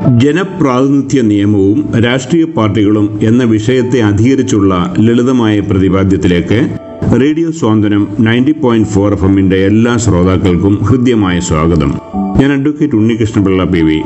ജനപ്രാതിനിധ്യ നിയമവും രാഷ്ട്രീയ പാർട്ടികളും എന്ന വിഷയത്തെ അധികരിച്ചുള്ള ലളിതമായ പ്രതിപാദ്യത്തിലേക്ക് റേഡിയോ സ്വാതന്ത്ര്യം നയൻറ്റി പോയിന്റ് ഫോർ എഫ് എമ്മിന്റെ എല്ലാ ശ്രോതാക്കൾക്കും ഹൃദ്യമായ സ്വാഗതം ഞാൻ അഡ്വക്കേറ്റ് ഉണ്ണികൃഷ്ണപിള്ള പി വി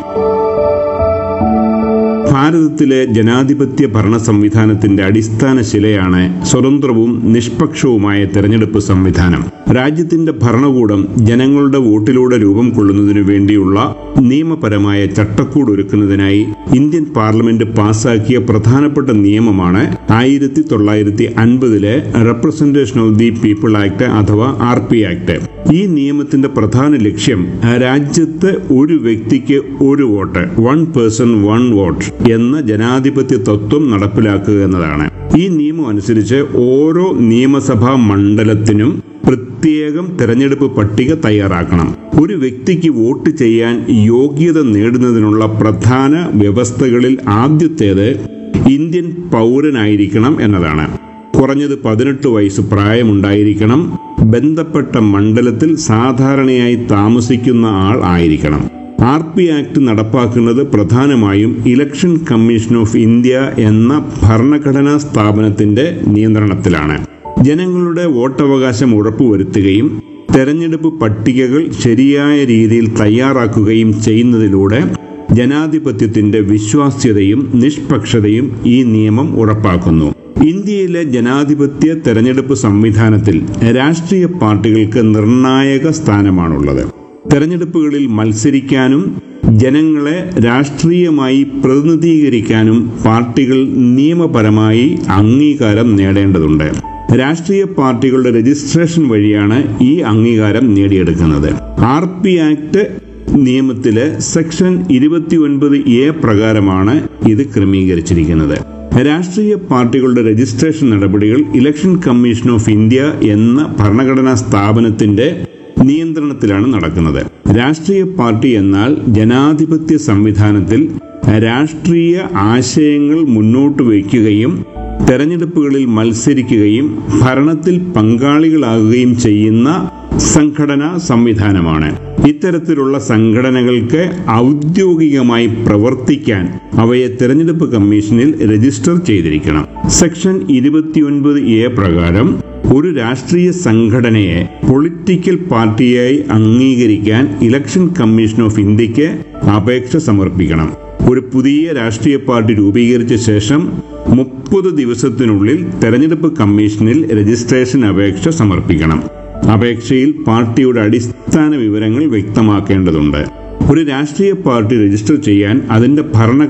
ഭാരതത്തിലെ ജനാധിപത്യ ഭരണ സംവിധാനത്തിന്റെ അടിസ്ഥാന ശിലയാണ് സ്വതന്ത്രവും നിഷ്പക്ഷവുമായ തെരഞ്ഞെടുപ്പ് സംവിധാനം രാജ്യത്തിന്റെ ഭരണകൂടം ജനങ്ങളുടെ വോട്ടിലൂടെ രൂപം കൊള്ളുന്നതിനു വേണ്ടിയുള്ള നിയമപരമായ ചട്ടക്കൂട് ഒരുക്കുന്നതിനായി ഇന്ത്യൻ പാർലമെന്റ് പാസാക്കിയ പ്രധാനപ്പെട്ട നിയമമാണ് ആയിരത്തി തൊള്ളായിരത്തി അൻപതിലെ representation of the people act അഥവാ ആർ പി ആക്ട് ഈ നിയമത്തിന്റെ പ്രധാന ലക്ഷ്യം രാജ്യത്ത് ഒരു വ്യക്തിക്ക് ഒരു vote one person one vote എന്ന ജനാധിപത്യ തത്വം നടപ്പിലാക്കുക എന്നതാണ് ഈ നിയമം അനുസരിച്ച് ഓരോ നിയമസഭാ മണ്ഡലത്തിനും പ്രത്യേകം തെരഞ്ഞെടുപ്പ് പട്ടിക തയ്യാറാക്കണം ഒരു വ്യക്തിക്ക് വോട്ട് ചെയ്യാൻ യോഗ്യത നേടുന്നതിനുള്ള പ്രധാന വ്യവസ്ഥകളിൽ ആദ്യത്തേത് ഇന്ത്യൻ പൗരനായിരിക്കണം എന്നതാണ് കുറഞ്ഞത് പതിനെട്ട് വയസ്സ് പ്രായമുണ്ടായിരിക്കണം ബന്ധപ്പെട്ട മണ്ഡലത്തിൽ സാധാരണയായി താമസിക്കുന്ന ആൾ ആയിരിക്കണം ആർ പി ആക്ട് നടപ്പാക്കുന്നത് പ്രധാനമായും ഇലക്ഷൻ കമ്മീഷൻ ഓഫ് ഇന്ത്യ എന്ന ഭരണഘടനാ സ്ഥാപനത്തിന്റെ നിയന്ത്രണത്തിലാണ് ജനങ്ങളുടെ വോട്ടവകാശം ഉറപ്പുവരുത്തുകയും തെരഞ്ഞെടുപ്പ് പട്ടികകൾ ശരിയായ രീതിയിൽ തയ്യാറാക്കുകയും ചെയ്യുന്നതിലൂടെ ജനാധിപത്യത്തിന്റെ വിശ്വാസ്യതയും നിഷ്പക്ഷതയും ഈ നിയമം ഉറപ്പാക്കുന്നു ഇന്ത്യയിലെ ജനാധിപത്യ തെരഞ്ഞെടുപ്പ് സംവിധാനത്തിൽ രാഷ്ട്രീയ പാർട്ടികൾക്ക് നിർണായക സ്ഥാനമാണുള്ളത് തെരഞ്ഞെടുപ്പുകളിൽ മത്സരിക്കാനും ജനങ്ങളെ രാഷ്ട്രീയമായി പ്രതിനിധീകരിക്കാനും പാർട്ടികൾ നിയമപരമായി അംഗീകാരം നേടേണ്ടതുണ്ട് രാഷ്ട്രീയ പാർട്ടികളുടെ രജിസ്ട്രേഷൻ വഴിയാണ് ഈ അംഗീകാരം നേടിയെടുക്കുന്നത് ആർ പി ആക്ട് നിയമത്തിലെ സെക്ഷൻ ഇരുപത്തിയൊൻപത് എ പ്രകാരമാണ് ഇത് ക്രമീകരിച്ചിരിക്കുന്നത് രാഷ്ട്രീയ പാർട്ടികളുടെ രജിസ്ട്രേഷൻ നടപടികൾ ഇലക്ഷൻ കമ്മീഷൻ ഓഫ് ഇന്ത്യ എന്ന ഭരണഘടനാ സ്ഥാപനത്തിന്റെ നിയന്ത്രണത്തിലാണ് നടക്കുന്നത് രാഷ്ട്രീയ പാർട്ടി എന്നാൽ ജനാധിപത്യ സംവിധാനത്തിൽ രാഷ്ട്രീയ ആശയങ്ങൾ മുന്നോട്ട് വയ്ക്കുകയും തെരഞ്ഞെടുപ്പുകളിൽ മത്സരിക്കുകയും ഭരണത്തിൽ പങ്കാളികളാകുകയും ചെയ്യുന്ന സംഘടനാ സംവിധാനമാണ് ഇത്തരത്തിലുള്ള സംഘടനകൾക്ക് ഔദ്യോഗികമായി പ്രവർത്തിക്കാൻ അവയെ തെരഞ്ഞെടുപ്പ് കമ്മീഷനിൽ രജിസ്റ്റർ ചെയ്തിരിക്കണം സെക്ഷൻ ഇരുപത്തിയൊൻപത് എ പ്രകാരം ഒരു രാഷ്ട്രീയ സംഘടനയെ പൊളിറ്റിക്കൽ പാർട്ടിയായി അംഗീകരിക്കാൻ ഇലക്ഷൻ കമ്മീഷൻ ഓഫ് ഇന്ത്യക്ക് അപേക്ഷ സമർപ്പിക്കണം ഒരു പുതിയ രാഷ്ട്രീയ പാർട്ടി രൂപീകരിച്ച ശേഷം മുപ്പത് ദിവസത്തിനുള്ളിൽ തെരഞ്ഞെടുപ്പ് കമ്മീഷനിൽ രജിസ്ട്രേഷൻ അപേക്ഷ സമർപ്പിക്കണം അപേക്ഷയിൽ പാർട്ടിയുടെ അടിസ്ഥാന വിവരങ്ങൾ വ്യക്തമാക്കേണ്ടതുണ്ട് ഒരു രാഷ്ട്രീയ പാർട്ടി രജിസ്റ്റർ ചെയ്യാൻ അതിന്റെ ഭരണ